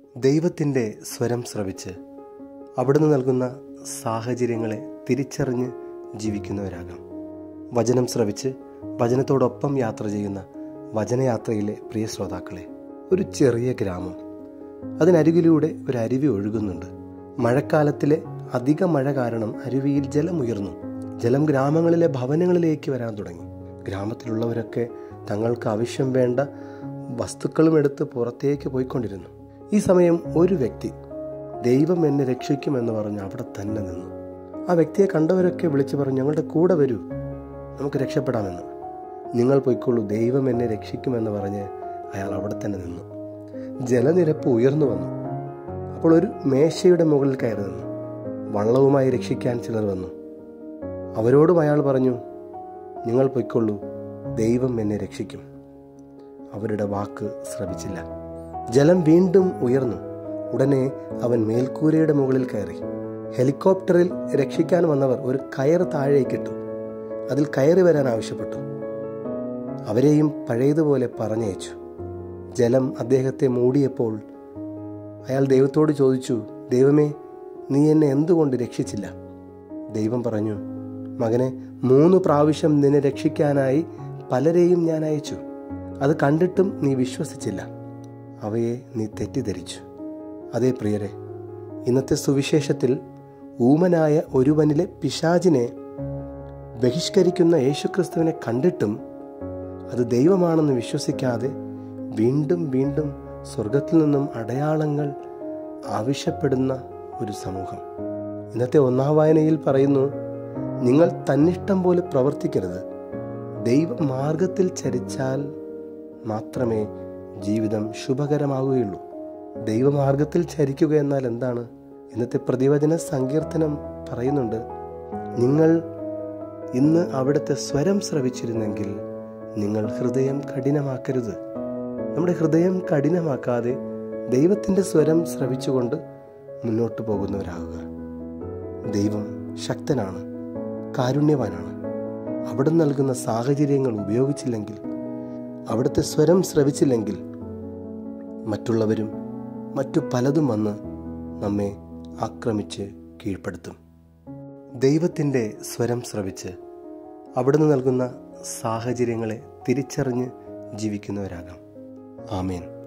ദൈവത്തിൻ്റെ സ്വരം ശ്രവിച്ച് അവിടുന്ന് നൽകുന്ന സാഹചര്യങ്ങളെ തിരിച്ചറിഞ്ഞ് ജീവിക്കുന്നവരാകാം വചനം ശ്രവിച്ച് വചനത്തോടൊപ്പം യാത്ര ചെയ്യുന്ന വചനയാത്രയിലെ പ്രിയ ശ്രോതാക്കളെ ഒരു ചെറിയ ഗ്രാമം അതിനരികിലൂടെ ഒരു അരുവി ഒഴുകുന്നുണ്ട് മഴക്കാലത്തിലെ അധിക മഴ കാരണം അരുവിയിൽ ജലമുയർന്നു ജലം ഗ്രാമങ്ങളിലെ ഭവനങ്ങളിലേക്ക് വരാൻ തുടങ്ങി ഗ്രാമത്തിലുള്ളവരൊക്കെ തങ്ങൾക്ക് ആവശ്യം വേണ്ട വസ്തുക്കളും എടുത്ത് പുറത്തേക്ക് പോയിക്കൊണ്ടിരുന്നു ഈ സമയം ഒരു വ്യക്തി ദൈവം എന്നെ രക്ഷിക്കുമെന്ന് പറഞ്ഞ് അവിടെ തന്നെ നിന്നു ആ വ്യക്തിയെ കണ്ടവരൊക്കെ വിളിച്ചു പറഞ്ഞു ഞങ്ങളുടെ കൂടെ വരൂ നമുക്ക് രക്ഷപ്പെടാമെന്ന് നിങ്ങൾ പോയിക്കോളൂ ദൈവം എന്നെ രക്ഷിക്കുമെന്ന് പറഞ്ഞ് അയാൾ അവിടെ തന്നെ നിന്നു ജലനിരപ്പ് ഉയർന്നു വന്നു അപ്പോൾ ഒരു മേശയുടെ മുകളിൽ കയറി നിന്നു വള്ളവുമായി രക്ഷിക്കാൻ ചിലർ വന്നു അവരോടും അയാൾ പറഞ്ഞു നിങ്ങൾ പൊയ്ക്കൊള്ളൂ ദൈവം എന്നെ രക്ഷിക്കും അവരുടെ വാക്ക് ശ്രവിച്ചില്ല ജലം വീണ്ടും ഉയർന്നു ഉടനെ അവൻ മേൽക്കൂരയുടെ മുകളിൽ കയറി ഹെലികോപ്റ്ററിൽ രക്ഷിക്കാൻ വന്നവർ ഒരു കയർ താഴേക്കിട്ടു അതിൽ കയറി വരാൻ ആവശ്യപ്പെട്ടു അവരെയും പഴയതുപോലെ പറഞ്ഞയച്ചു ജലം അദ്ദേഹത്തെ മൂടിയപ്പോൾ അയാൾ ദൈവത്തോട് ചോദിച്ചു ദൈവമേ നീ എന്നെ എന്തുകൊണ്ട് രക്ഷിച്ചില്ല ദൈവം പറഞ്ഞു മകനെ മൂന്ന് പ്രാവശ്യം നിന്നെ രക്ഷിക്കാനായി പലരെയും ഞാൻ അയച്ചു അത് കണ്ടിട്ടും നീ വിശ്വസിച്ചില്ല അവയെ നീ തെറ്റിദ്ധരിച്ചു അതേ പ്രിയരെ ഇന്നത്തെ സുവിശേഷത്തിൽ ഊമനായ ഒരുവനിലെ പിശാചിനെ ബഹിഷ്കരിക്കുന്ന യേശുക്രിസ്തുവിനെ കണ്ടിട്ടും അത് ദൈവമാണെന്ന് വിശ്വസിക്കാതെ വീണ്ടും വീണ്ടും സ്വർഗത്തിൽ നിന്നും അടയാളങ്ങൾ ആവശ്യപ്പെടുന്ന ഒരു സമൂഹം ഇന്നത്തെ ഒന്നാം വായനയിൽ പറയുന്നു നിങ്ങൾ തന്നിഷ്ടം പോലെ പ്രവർത്തിക്കരുത് ദൈവമാർഗത്തിൽ ചരിച്ചാൽ മാത്രമേ ജീവിതം ശുഭകരമാവുകയുള്ളൂ ദൈവമാർഗത്തിൽ ചരിക്കുക എന്നാൽ എന്താണ് ഇന്നത്തെ പ്രതിവചന സങ്കീർത്തനം പറയുന്നുണ്ട് നിങ്ങൾ ഇന്ന് അവിടുത്തെ സ്വരം ശ്രവിച്ചിരുന്നെങ്കിൽ നിങ്ങൾ ഹൃദയം കഠിനമാക്കരുത് നമ്മുടെ ഹൃദയം കഠിനമാക്കാതെ ദൈവത്തിൻ്റെ സ്വരം ശ്രവിച്ചുകൊണ്ട് മുന്നോട്ട് പോകുന്നവരാകുക ദൈവം ശക്തനാണ് കാരുണ്യവാനാണ് അവിടെ നൽകുന്ന സാഹചര്യങ്ങൾ ഉപയോഗിച്ചില്ലെങ്കിൽ അവിടുത്തെ സ്വരം ശ്രവിച്ചില്ലെങ്കിൽ മറ്റുള്ളവരും മറ്റു പലതും വന്ന് നമ്മെ ആക്രമിച്ച് കീഴ്പ്പെടുത്തും ദൈവത്തിൻ്റെ സ്വരം ശ്രവിച്ച് അവിടുന്ന് നൽകുന്ന സാഹചര്യങ്ങളെ തിരിച്ചറിഞ്ഞ് ജീവിക്കുന്നവരാകാം ആമേൻ